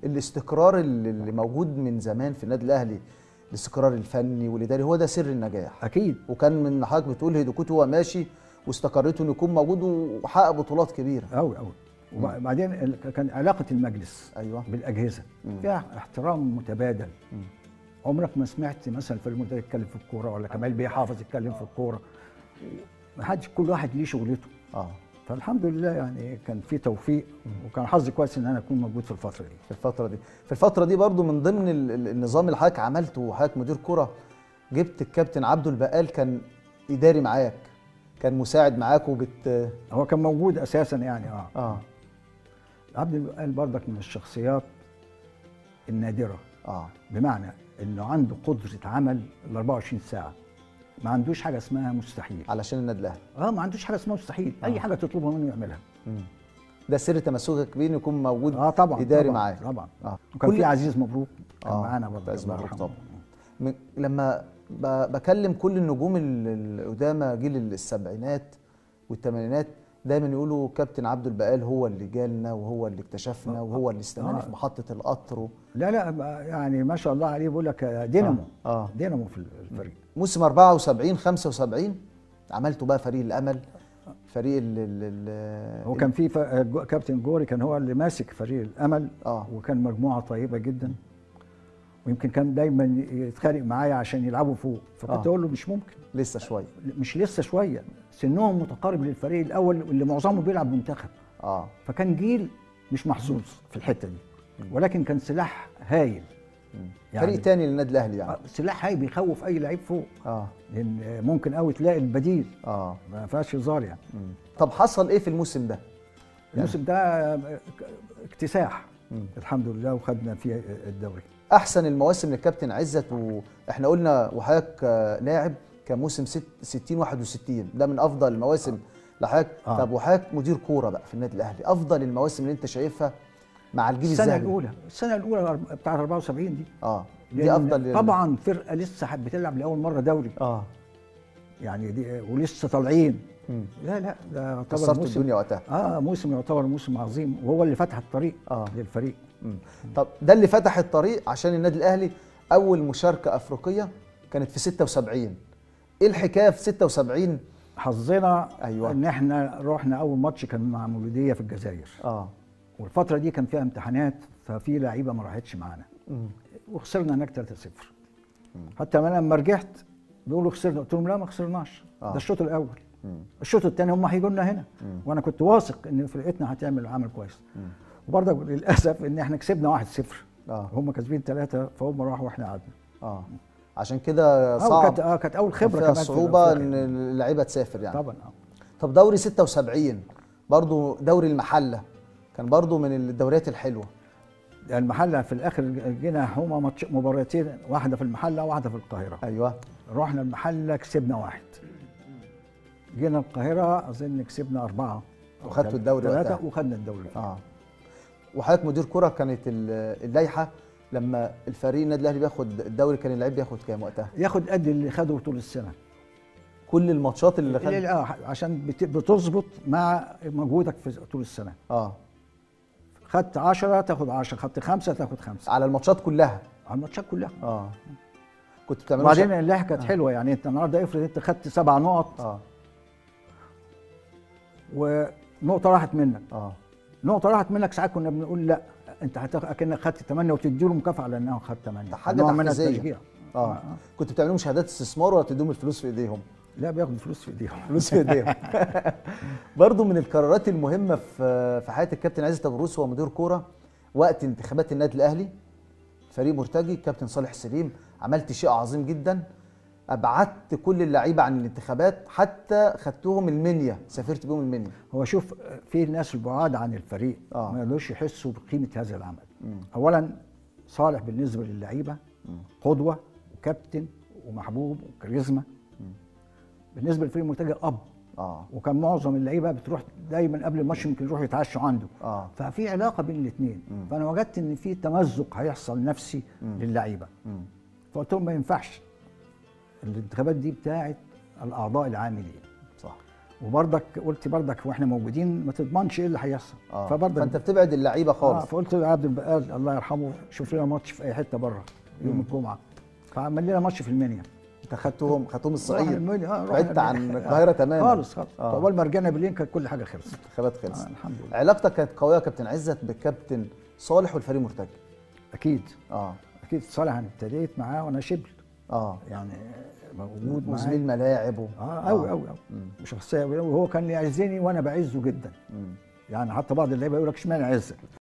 الاستقرار اللي اللي موجود من زمان في النادي الاهلي الاستقرار الفني والاداري هو ده سر النجاح اكيد وكان من حضرتك بتقول هيدوكوتو هو ماشي واستقريته انه يكون موجود وحقق بطولات كبيره قوي قوي وبعدين ال- كان علاقه المجلس ايوه بالاجهزه فيها احترام متبادل عمرك ما سمعت مثلا فريق المنتخب يتكلم في الكوره ولا كمال بيه حافظ يتكلم في الكوره ما حدش كل واحد ليه شغلته اه فالحمد لله يعني كان في توفيق وكان حظي كويس ان انا اكون موجود في الفتره دي في الفتره دي في الفتره دي برضو من ضمن ال- ال- النظام اللي حضرتك عملته وحضرتك مدير كره جبت الكابتن عبده البقال كان اداري معاك كان مساعد معاك وبت هو كان موجود اساسا يعني اه اه عبد القال برضك من الشخصيات النادره اه بمعنى انه عنده قدره عمل ال 24 ساعه ما عندوش حاجه اسمها مستحيل علشان النادي الاهلي اه ما عندوش حاجه اسمها مستحيل اي حاجه تطلبها منه يعملها ده سر تمسكك بيه انه يكون موجود اه طبعا اداري طبعا معاك طبعا اه وكان كل- في عزيز مبروك كان آه، معانا برضه عزيز الله مبروك يرحمه. طبعا. من لما ب- بكلم كل النجوم ال- القدامى جيل السبعينات والثمانينات دايما يقولوا كابتن عبد البقال هو اللي جالنا وهو اللي اكتشفنا وهو اللي استناني آه. في محطه القطر و... لا لا ما- يعني ما شاء الله عليه بقول لك دينامو آه، آه. دينامو في الفريق موسم 74 75 عملتوا بقى فريق الامل فريق ال ال ال هو كان في ف- جو- كابتن جوري كان هو اللي ماسك فريق الامل آه. وكان مجموعه طيبه جدا ويمكن كان دايما يتخانق معايا عشان يلعبوا فوق فكنت آه. اقول له مش ممكن لسه شويه مش لسه شويه سنهم متقارب للفريق الاول اللي معظمه بيلعب منتخب اه فكان جيل مش محظوظ في الحته دي ولكن كان سلاح هايل فريق تاني للنادي الاهلي يعني آه، سلاح هايل بيخوف اي لعيب فوق اه لان ممكن قوي تلاقي البديل اه ما فيهاش هزار يعني مم. طب حصل ايه في الموسم ده؟ الموسم ده اكتساح الحمد لله وخدنا فيه الدوري احسن المواسم للكابتن عزت واحنا قلنا وحضرتك آه، لاعب كان موسم ست- 60 61 ده من افضل المواسم لحضرتك آه. طب وحضرتك مدير كوره بقى في النادي الاهلي افضل المواسم اللي انت شايفها مع الجيل السنه الذهبي الاولى السنه الاولى بتاعت 74 دي اه دي لأن افضل لل- طبعا فرقه لسه حب- بتلعب لاول مره دوري اه يعني دي ولسه طالعين مم. لا لا ده يعتبر كسرت موسم الدنيا وقتها اه موسم يعتبر موسم عظيم وهو اللي فتح الطريق آه. للفريق مم. طب ده اللي فتح الطريق عشان النادي الاهلي اول مشاركه افريقيه كانت في 76 ايه الحكايه في 76 حظنا أيوة. ان احنا رحنا اول ماتش كان مع مولوديه في الجزائر اه والفتره دي كان فيها امتحانات ففي لعيبه ما راحتش معانا مم. وخسرنا هناك 3-0 حتى انا لما رجعت بيقولوا خسرنا قلت لهم لا ما خسرناش آه. ده الشوط الاول مم. الشوط الثاني هم هيجوا لنا هنا وانا كنت واثق ان فرقتنا هتعمل عمل كويس وبرضه للاسف ان احنا كسبنا 1-0 اه هم كاسبين ثلاثه فهم راحوا واحنا قعدنا اه عشان كده اه صعب كانت اه كانت اول خبره فيها كمان في صعوبه أفريقيا. ان اللعيبه تسافر يعني طبعا اه طب دوري 76 برضو دوري المحله كان برضو من الدوريات الحلوه المحله في الاخر جينا هما ماتش مباراتين واحده في المحله وواحده في القاهره ايوه رحنا المحله كسبنا واحد جينا القاهره اظن كسبنا اربعه أو وخدتوا تل- الدوري ثلاثه وقتها. وخدنا الدوري اه وحضرتك مدير كره كانت ال- اللائحه لما الفريق النادي الاهلي بياخد الدوري كان اللعيب بياخد كام وقتها؟ ياخد قد اللي خده طول السنه كل الماتشات اللي اللي خد اه عشان بت- بتظبط مع مجهودك في طول السنه اه خدت 10 تاخد 10 خدت خمسه تاخد خمسه على الماتشات كلها على الماتشات كلها اه كنت بتعملوا وبعدين مش- اللائحه كانت حلوه يعني انت النهارده افرض انت خدت سبع نقط اه ونقطه راحت منك اه نقطه راحت منك ساعات كنا بنقول لا انت هتاخد اكنك خدت 8 وتدي له مكافاه لانه خد 8 حاجة نوع من تحفيزية. التشجيع اه كنت بتعملوا شهادات استثمار ولا تديهم الفلوس في ايديهم؟ لا بياخدوا فلوس في ايديهم فلوس في ايديهم برضو من القرارات المهمه في في حياه الكابتن عزت ابو الروس هو مدير كوره وقت انتخابات النادي الاهلي فريق مرتجي كابتن صالح سليم عملت شيء عظيم جدا ابعدت كل اللعيبه عن الانتخابات حتى خدتهم المنيا سافرت بيهم المنيا هو شوف في ناس البعاد عن الفريق آه. ما يقدروش يحسوا بقيمه هذا العمل اولا صالح بالنسبه للعيبه قدوه وكابتن ومحبوب وكاريزما بالنسبه للفريق المرتجى اب اه وكان معظم اللعيبه بتروح دايما قبل الماتش يمكن يروحوا يتعشوا عنده اه ففي علاقه بين الاثنين فانا وجدت ان في تمزق هيحصل نفسي للعيبه مم. فقلت لهم ما ينفعش الانتخابات دي بتاعت الاعضاء العاملين صح وبرضك قلت برضك واحنا موجودين ما تضمنش ايه اللي هيحصل اه فبرضك فانت بتبعد اللعيبه آه خالص فقلت لعبد البقال الله يرحمه شوف لنا ماتش في اي حته بره يوم الجمعه فعمل لنا ماتش في المنيا انت خدتهم خدتهم رحنا الصعيد المنيا اه رحنا بعدت عن المنيا. القاهره تماما خالص خالص آه. اول ما رجعنا بالليل كانت كل حاجه خلصت خبات خلص آه الحمد لله علاقتك كانت قويه يا كابتن عزت بالكابتن صالح والفريق مرتجي اكيد اه اكيد صالح انا ابتديت معاه وانا شبل اه يعني موجود معاه وزميل ملاعب و... اه قوي قوي قوي وشخصيه وهو كان يعزني وانا بعزه جدا مم. يعني حتى بعض اللعيبه يقول لك اشمعنى عزك